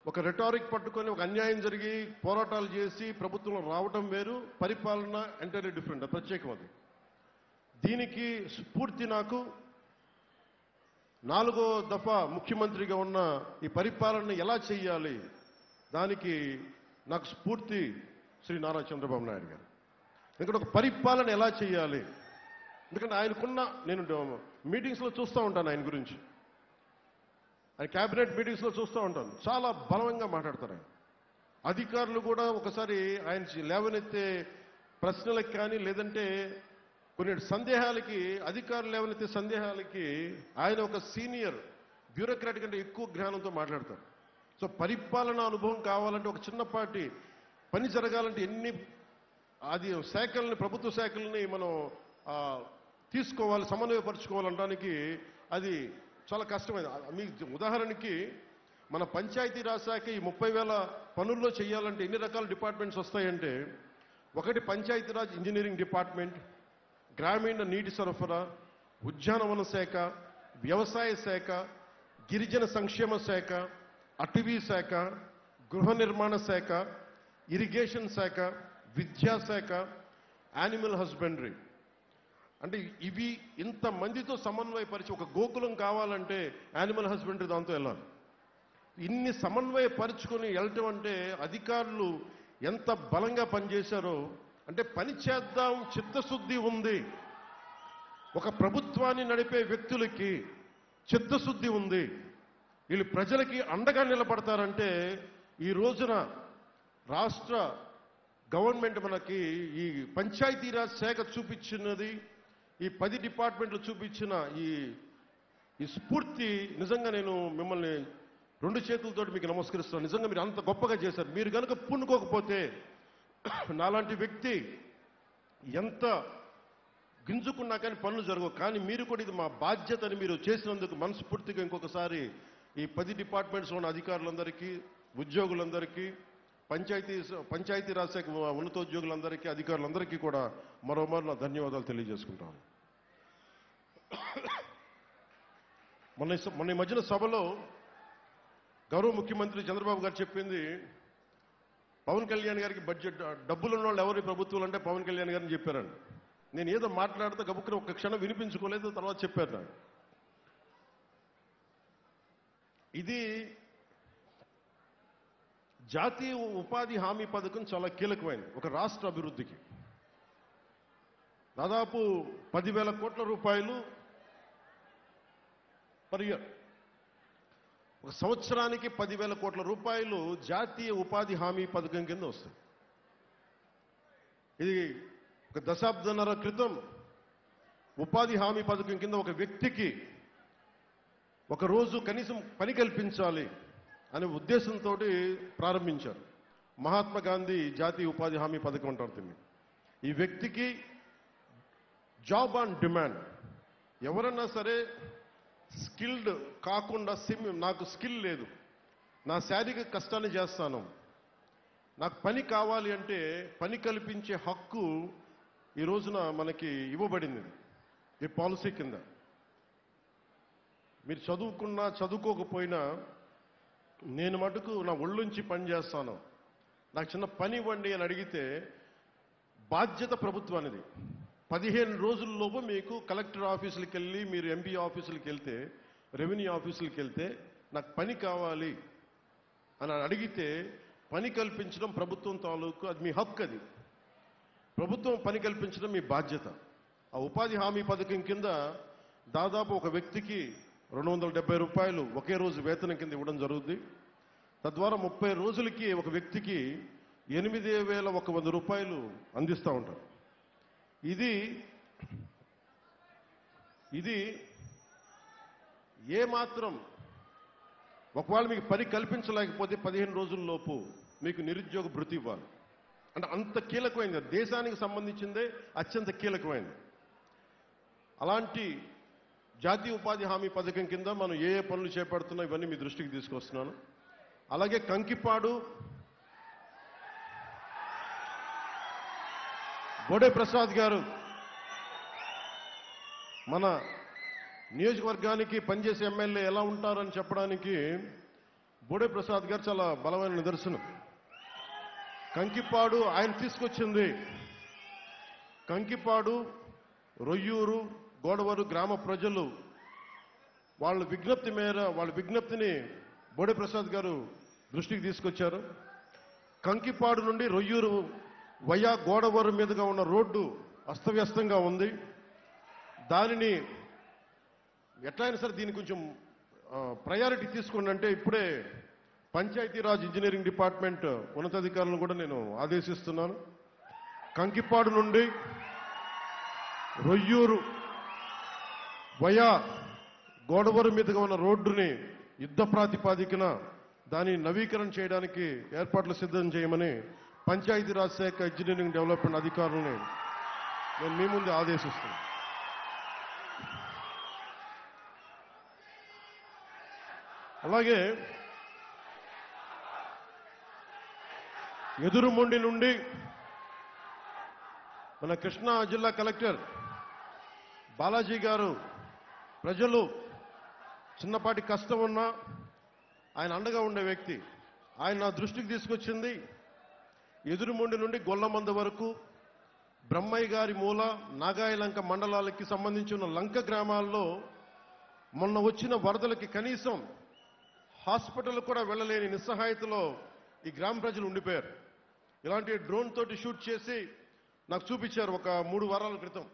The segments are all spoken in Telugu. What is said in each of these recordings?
ఒక రెటారిక్ పట్టుకొని ఒక అన్యాయం జరిగి పోరాటాలు చేసి ప్రభుత్వంలో రావటం వేరు పరిపాలన ఎంటైర్లీ డిఫరెంట్ అది ప్రత్యేకం అది దీనికి స్ఫూర్తి నాకు నాలుగో దఫా ముఖ్యమంత్రిగా ఉన్న ఈ పరిపాలన ఎలా చేయాలి దానికి నాకు స్ఫూర్తి శ్రీ నారా చంద్రబాబు నాయుడు గారు ఎందుకంటే ఒక పరిపాలన ఎలా చేయాలి ఎందుకంటే ఆయనకున్న నేను మీటింగ్స్లో చూస్తూ ఉంటాను ఆయన గురించి ఆయన క్యాబినెట్ మీటింగ్స్లో చూస్తూ ఉంటాను చాలా బలంగా మాట్లాడతారు ఆయన అధికారులు కూడా ఒకసారి ఆయన లేవనెత్తే ప్రశ్నలకు కానీ లేదంటే కొన్ని సందేహాలకి అధికారులు లేవనెత్తే సందేహాలకి ఆయన ఒక సీనియర్ బ్యూరోక్రాట్ కంటే ఎక్కువ జ్ఞానంతో మాట్లాడతారు సో పరిపాలన అనుభవం కావాలంటే ఒక చిన్నపాటి పని జరగాలంటే ఎన్ని అది శాఖల్ని ప్రభుత్వ శాఖల్ని మనం ఆ, తీసుకోవాలి సమన్వయపరచుకోవాలనడానికి అది చాలా కష్టమైంది ఆ, మీ ఉదాహరణకి మన పంచాయతీరాజ్ శాఖ ఈ ముప్పై వేల పనుల్లో చేయాలంటే ఎన్ని రకాల డిపార్ట్మెంట్స్ వస్తాయంటే ఒకటి పంచాయతీరాజ్ ఇంజనీరింగ్ డిపార్ట్మెంట్ గ్రామీణ నీటి సరఫరా ఉద్యానవన శాఖ వ్యవసాయ శాఖ గిరిజన సంక్షేమ శాఖ అటవీ శాఖ గృహ నిర్మాణ శాఖ ఇరిగేషన్ శాఖ విద్యాశాఖ యానిమల్ హస్బెండరీ అంటే ఇవి ఇంత మందితో సమన్వయపరిచి ఒక గోకులం కావాలంటే యానిమల్ హస్బెండరీ దాంతో వెళ్ళాలి ఇన్ని సమన్వయపరుచుకొని వెళ్ళటం అంటే అధికారులు ఎంత బలంగా పనిచేశారో అంటే పని చేద్దాం చిత్తశుద్ధి ఉంది ఒక ప్రభుత్వాన్ని నడిపే వ్యక్తులకి చిత్తశుద్ధి ఉంది వీళ్ళు ప్రజలకి అండగా నిలబడతారంటే ఈ రోజున రాష్ట్ర గవర్నమెంట్ మనకి ఈ పంచాయతీరాజ్ శాఖ చూపించినది ఈ పది డిపార్ట్మెంట్లు చూపించిన ఈ ఈ స్ఫూర్తి నిజంగా నేను మిమ్మల్ని రెండు చేతులతో మీకు నమస్కరిస్తాను నిజంగా మీరు అంత గొప్పగా చేశారు మీరు కనుక పూనుకోకపోతే నాలాంటి వ్యక్తి ఎంత గింజుకున్నా కానీ పనులు జరగవు కానీ మీరు కూడా ఇది మా బాధ్యతని మీరు చేసినందుకు మనస్ఫూర్తిగా ఇంకొకసారి ఈ పది డిపార్ట్మెంట్స్ ఉన్న అధికారులందరికీ ఉద్యోగులందరికీ పంచాయతీ పంచాయతీరాజ్ శాఖ ఉన్నతోద్యోగులందరికీ అధికారులందరికీ కూడా మరోమారు నా ధన్యవాదాలు తెలియజేసుకుంటాను మొన్న ఈ స- మొన్న ఈ మధ్యన సభలో గౌరవ ముఖ్యమంత్రి చంద్రబాబు గారు చెప్పింది పవన్ కళ్యాణ్ గారికి బడ్జెట్ డబ్బులు ఉన్న వాళ్ళు ఎవరి ప్రభుత్వం అంటే పవన్ కళ్యాణ్ గారిని చెప్పారండి నేను ఏదో మాట్లాడితే గబుక్కున ఒక్క క్షణం వినిపించుకోలేదు తర్వాత చెప్పారు నాకు ఇది జాతీయ ఉపాధి హామీ పథకం చాలా కీలకమైనది ఒక రాష్ట్ర అభివృద్ధికి దాదాపు పదివేల కోట్ల రూపాయలు పర్ ఇయర్ ఒక సంవత్సరానికి పదివేల కోట్ల రూపాయలు జాతీయ ఉపాధి హామీ పథకం కింద వస్తాయి ఇది ఒక దశాబ్దన్నర క్రితం ఉపాధి హామీ పథకం కింద ఒక వ్యక్తికి ఒక రోజు కనీసం పని కల్పించాలి అనే ఉద్దేశంతో ప్రారంభించారు మహాత్మా గాంధీ జాతీయ ఉపాధి హామీ పథకం అంటారు దీన్ని ఈ వ్యక్తికి జాబ్ ఆన్ డిమాండ్ ఎవరన్నా సరే స్కిల్డ్ కాకుండా సిమ్ నాకు స్కిల్ లేదు నా శారీరక కష్టాన్ని చేస్తాను నాకు పని కావాలి అంటే పని కల్పించే హక్కు ఈ రోజున మనకి ఇవ్వబడింది ఈ పాలసీ కింద మీరు చదువుకున్నా చదువుకోకపోయినా నేను మటుకు నా ఒళ్ళుంచి పని చేస్తాను నాకు చిన్న పని ఇవ్వండి అని అడిగితే బాధ్యత ప్రభుత్వానిది పదిహేను రోజుల్లోపు మీకు కలెక్టర్ ఆఫీసులకు వెళ్ళి మీరు ఎంపీ ఆఫీసులకు వెళ్తే రెవెన్యూ ఆఫీసులకు వెళ్తే నాకు పని కావాలి అని అడిగితే పని కల్పించడం ప్రభుత్వం తాలూకు అది మీ హక్కు అది ప్రభుత్వం పని కల్పించడం మీ బాధ్యత ఆ ఉపాధి హామీ పథకం కింద దాదాపు ఒక వ్యక్తికి రెండు వందల డెబ్బై రూపాయలు ఒకే రోజు వేతనం కింద ఇవ్వడం జరుగుద్ది తద్వారా ముప్పై రోజులకి ఒక వ్యక్తికి ఎనిమిది వేల ఒక వంద రూపాయలు అందిస్తూ ఉంటారు ఇది ఇది ఏ మాత్రం ఒకవేళ మీకు పని కల్పించలేకపోతే పదిహేను రోజుల్లోపు మీకు నిరుద్యోగ భృతి ఇవ్వాలి అంటే అంత కీలకమైంది అది దేశానికి సంబంధించిందే అత్యంత కీలకమైంది అలాంటి జాతీయ ఉపాధి హామీ పథకం కింద మనం ఏ ఏ పనులు చేపడుతున్నా ఇవన్నీ మీ దృష్టికి తీసుకొస్తున్నాను అలాగే కంకిపాడు బోడే ప్రసాద్ గారు మన నియోజకవర్గానికి పనిచేసే ఎమ్మెల్యే ఎలా ఉంటారని చెప్పడానికి బోడే ప్రసాద్ గారు చాలా బలమైన నిదర్శనం కంకిపాడు ఆయన తీసుకొచ్చింది కంకిపాడు రొయ్యూరు గోడవరు గ్రామ ప్రజలు వాళ్ళ విజ్ఞప్తి మేర వాళ్ళ విజ్ఞప్తిని బోడే ప్రసాద్ గారు దృష్టికి తీసుకొచ్చారు కంకిపాడు నుండి రొయ్యూరు వయా గోడవరు మీదుగా ఉన్న రోడ్డు అస్తవ్యస్తంగా ఉంది దానిని ఎట్లయినా సరే దీన్ని కొంచెం ప్రయారిటీ తీసుకోండి అంటే ఇప్పుడే పంచాయతీరాజ్ ఇంజనీరింగ్ డిపార్ట్మెంట్ ఉన్నతాధికారులను కూడా నేను ఆదేశిస్తున్నాను కంకిపాడు నుండి రొయ్యూరు వయా గోడవరు మీదుగా ఉన్న రోడ్డుని యుద్ధ ప్రాతిపాదికన దాన్ని నవీకరణ చేయడానికి ఏర్పాట్లు సిద్ధం చేయమని పంచాయతీరాజ్ శాఖ ఇంజనీరింగ్ డెవలప్మెంట్ అధికారులని నేను మీ ముందు ఆదేశిస్తున్నాను అలాగే ఎదురుమొండి నుండి మన కృష్ణా జిల్లా కలెక్టర్ బాలాజీ గారు ప్రజలు చిన్నపాటి కష్టం ఉన్నా ఆయన అండగా ఉండే వ్యక్తి ఆయన నా దృష్టికి తీసుకొచ్చింది ఎదురుమొండి నుండి గొల్లమంద వరకు బ్రహ్మయ్య గారి మూల నాగాయలంక మండలాలకి సంబంధించిన లంక గ్రామాల్లో మొన్న వచ్చిన వరదలకి కనీసం హాస్పిటల్ కూడా వెళ్ళలేని నిస్సహాయతలో ఈ గ్రామ ప్రజలు ఉండిపోయారు ఇలాంటి డ్రోన్ తోటి షూట్ చేసి నాకు చూపించారు ఒక మూడు వారాల క్రితం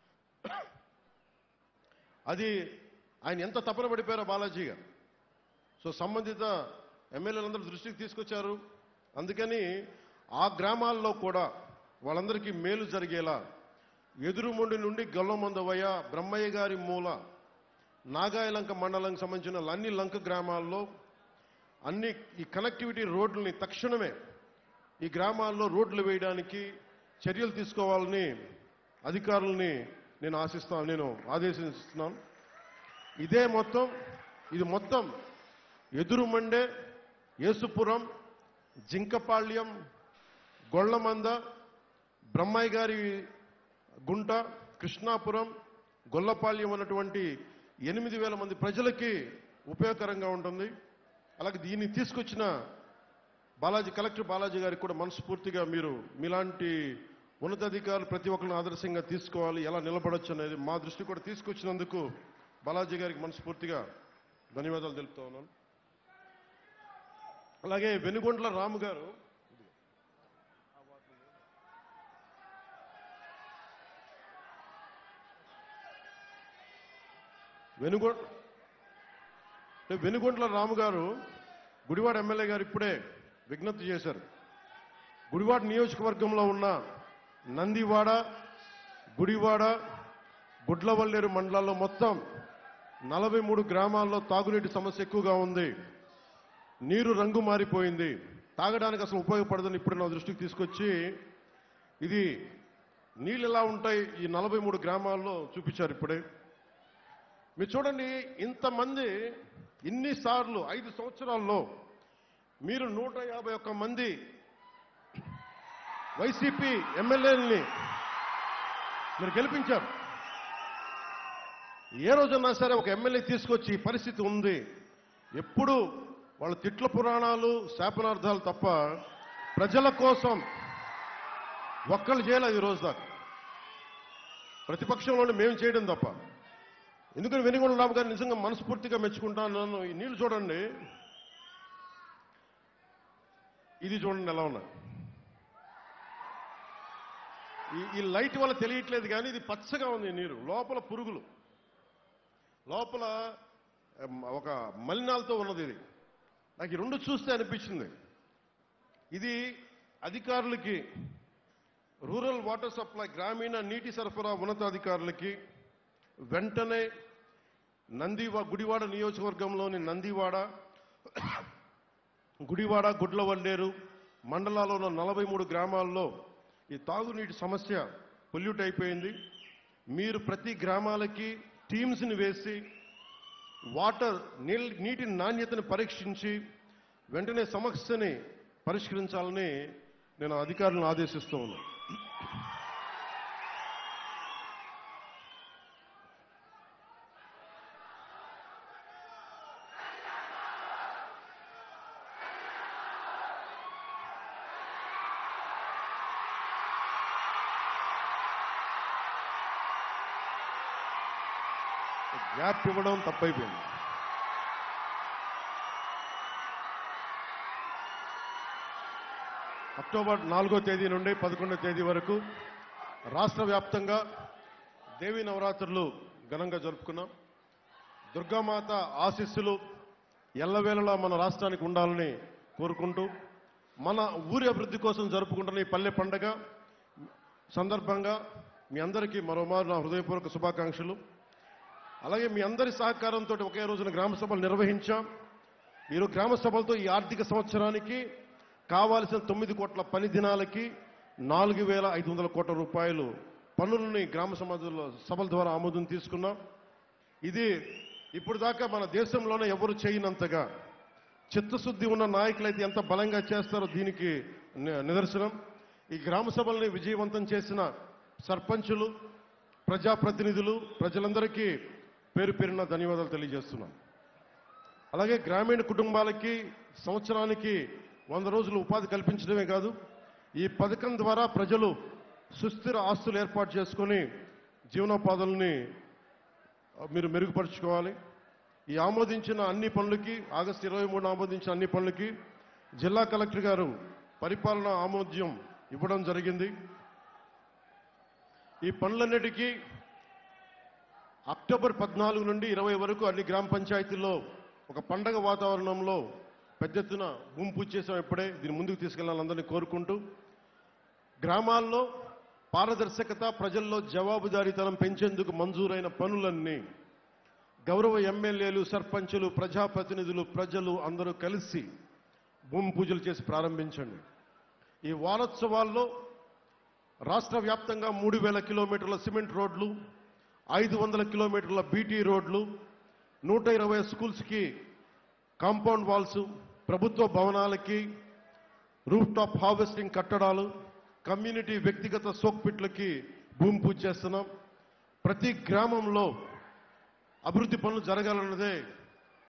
అది ఆయన ఎంత తపన పడిపోయారో బాలాజీ గారు సో సంబంధిత ఎమ్మెల్యేలందరూ దృష్టికి తీసుకొచ్చారు అందుకని ఆ గ్రామాల్లో కూడా వాళ్ళందరికీ మేలు జరిగేలా ఎదురుమొండి నుండి గొల్లమందవయ్య బ్రహ్మయ్య గారి మూల నాగాయలంక మండలంకి సంబంధించిన అన్ని లంక గ్రామాల్లో అన్ని ఈ కనెక్టివిటీ రోడ్లని తక్షణమే ఈ గ్రామాల్లో రోడ్లు వేయడానికి చర్యలు తీసుకోవాలని అధికారులని నేను ఆశిస్తాను నేను ఆదేశిస్తున్నాను ఇదే మొత్తం ఇది మొత్తం ఎదురుమండే యేసుపురం జింకపాళ్యం గొళ్ళమంద బ్రహ్మయ్య గారి గుంట కృష్ణాపురం గొల్లపాళ్యం అన్నటువంటి ఎనిమిది వేల మంది ప్రజలకి ఉపయోగకరంగా ఉంటుంది అలాగే దీన్ని తీసుకొచ్చిన బాలాజీ కలెక్టర్ బాలాజీ గారికి కూడా మనస్ఫూర్తిగా మీరు మీలాంటి ఉన్నతాధికారులు ప్రతి ఒక్కరిని ఆదర్శంగా తీసుకోవాలి ఎలా నిలబడొచ్చు అనేది మా దృష్టి కూడా తీసుకొచ్చినందుకు బాలాజీ గారికి మనస్ఫూర్తిగా ధన్యవాదాలు తెలుపుతా ఉన్నాను అలాగే వెనుగొండ్ల రాము గారు వెనుగొండ వెనుగొండ్ల రాము గారు గుడివాడ ఎమ్మెల్యే గారు ఇప్పుడే విజ్ఞప్తి చేశారు గుడివాడ నియోజకవర్గంలో ఉన్న నందివాడ గుడివాడ గుడ్లవల్లేరు మండలాల్లో మొత్తం నలభై మూడు గ్రామాల్లో తాగునీటి సమస్య ఎక్కువగా ఉంది నీరు రంగు మారిపోయింది తాగడానికి అసలు ఉపయోగపడదని ఇప్పుడు నా దృష్టికి తీసుకొచ్చి ఇది నీళ్ళు ఎలా ఉంటాయి ఈ నలభై మూడు గ్రామాల్లో చూపించారు ఇప్పుడే మీరు చూడండి ఇంతమంది ఇన్నిసార్లు ఐదు సంవత్సరాల్లో మీరు నూట యాభై ఒక్క మంది వైసీపీ ఎమ్మెల్యేలని మీరు గెలిపించారు ఏ రోజున్నా సరే ఒక ఎమ్మెల్యే తీసుకొచ్చి ఈ పరిస్థితి ఉంది ఎప్పుడు వాళ్ళ తిట్ల పురాణాలు శాపనార్థాలు తప్ప ప్రజల కోసం ఒక్కళ్ళు చేయలేదు ఈ రోజు దాకా ప్రతిపక్షంలోనే మేము చేయడం తప్ప ఎందుకని వెనుగొండ రాము గారిని నిజంగా మనస్ఫూర్తిగా మెచ్చుకుంటాను నన్ను ఈ నీళ్లు చూడండి ఇది చూడండి ఎలా ఉన్నాయి ఈ ఈ లైట్ వల్ల తెలియట్లేదు కానీ ఇది పచ్చగా ఉంది ఈ నీరు లోపల పురుగులు లోపల ఎం, ఒక మలినాలతో ఉన్నది ఇది నాకు ఈ రెండు చూస్తే అనిపించింది ఇది అధికారులకి రూరల్ వాటర్ సప్లై గ్రామీణ నీటి సరఫరా ఉన్నతాధికారులకి వెంటనే నందివా గుడివాడ నియోజకవర్గంలోని నందివాడ గుడివాడ గుడ్లవల్లేరు మండలాల్లో ఉన్న నలభై మూడు గ్రామాల్లో ఈ తాగునీటి సమస్య పొల్యూట్ అయిపోయింది మీరు ప్రతి గ్రామాలకి టీమ్స్ని వేసి వాటర్ నీళ్ళ నీటి నాణ్యతను పరీక్షించి వెంటనే సమస్యని పరిష్కరించాలని నేను అధికారులను ఆదేశిస్తూ ఉన్నాను గ్యాప్ ఇవ్వడం తప్పైపోయింది అక్టోబర్ నాలుగో తేదీ నుండి పదకొండో తేదీ వరకు రాష్ట్ర వ్యాప్తంగా దేవీ నవరాత్రులు ఘనంగా జరుపుకున్నాం దుర్గామాత ఆశీస్సులు ఎల్లవేళలా మన రాష్ట్రానికి ఉండాలని కోరుకుంటూ మన ఊరి అభివృద్ధి కోసం జరుపుకుంటున్న ఈ పల్లె పండగ సందర్భంగా మీ అందరికీ మరోమారు నా హృదయపూర్వక శుభాకాంక్షలు అలాగే మీ అందరి సహకారంతో ఒకే రోజున గ్రామ సభలు నిర్వహించాం ఈరోజు గ్రామ సభలతో ఈ ఆర్థిక సంవత్సరానికి కావాల్సిన తొమ్మిది కోట్ల పని దినాలకి నాలుగు వేల ఐదు వందల కోట్ల రూపాయలు పన్నులని గ్రామ సమాజంలో సభల ద్వారా ఆమోదం తీసుకున్నాం ఇది ఇప్పుడు దాకా మన దేశంలోనే ఎవరు చేయనంతగా చిత్తశుద్ధి ఉన్న నాయకులైతే ఎంత బలంగా చేస్తారో దీనికి ని- నిదర్శనం ఈ గ్రామ సభల్ని విజయవంతం చేసిన సర్పంచులు ప్రజాప్రతినిధులు ప్రజలందరికీ పేరు పేరున ధన్యవాదాలు తెలియజేస్తున్నాం అలాగే గ్రామీణ కుటుంబాలకి సంవత్సరానికి వంద రోజులు ఉపాధి కల్పించడమే కాదు ఈ పథకం ద్వారా ప్రజలు సుస్థిర ఆస్తులు ఏర్పాటు చేసుకొని జీవనోపాధుల్ని మీరు మెరుగుపరుచుకోవాలి ఈ ఆమోదించిన అన్ని పనులకి ఆగస్టు ఇరవై మూడు ఆమోదించిన అన్ని పనులకి జిల్లా కలెక్టర్ గారు పరిపాలన ఆమోద్యం ఇవ్వడం జరిగింది ఈ పనులన్నిటికీ అక్టోబర్ పద్నాలుగు నుండి ఇరవై వరకు అన్ని గ్రామ పంచాయతీల్లో ఒక పండగ వాతావరణంలో పెద్ద ఎత్తున భూమి పూజ చేసాం ఇప్పుడే దీన్ని ముందుకు తీసుకెళ్లాలని అందరినీ కోరుకుంటూ గ్రామాల్లో పారదర్శకత ప్రజల్లో జవాబుదారీతనం పెంచేందుకు మంజూరైన పనులన్నీ గౌరవ ఎమ్మెల్యేలు సర్పంచులు ప్రజాప్రతినిధులు ప్రజలు అందరూ కలిసి భూమి పూజలు చేసి ప్రారంభించండి ఈ వారోత్సవాల్లో రాష్ట్ర వ్యాప్తంగా మూడు వేల కిలోమీటర్ల సిమెంట్ రోడ్లు ఐదు వందల కిలోమీటర్ల బీటీ రోడ్లు నూట ఇరవై స్కూల్స్కి కాంపౌండ్ వాల్స్ ప్రభుత్వ భవనాలకి రూఫ్ టాప్ హార్వెస్టింగ్ కట్టడాలు కమ్యూనిటీ వ్యక్తిగత సోక్పిట్లకి భూమి పూజ చేస్తున్నాం ప్రతి గ్రామంలో అభివృద్ధి పనులు జరగాలన్నదే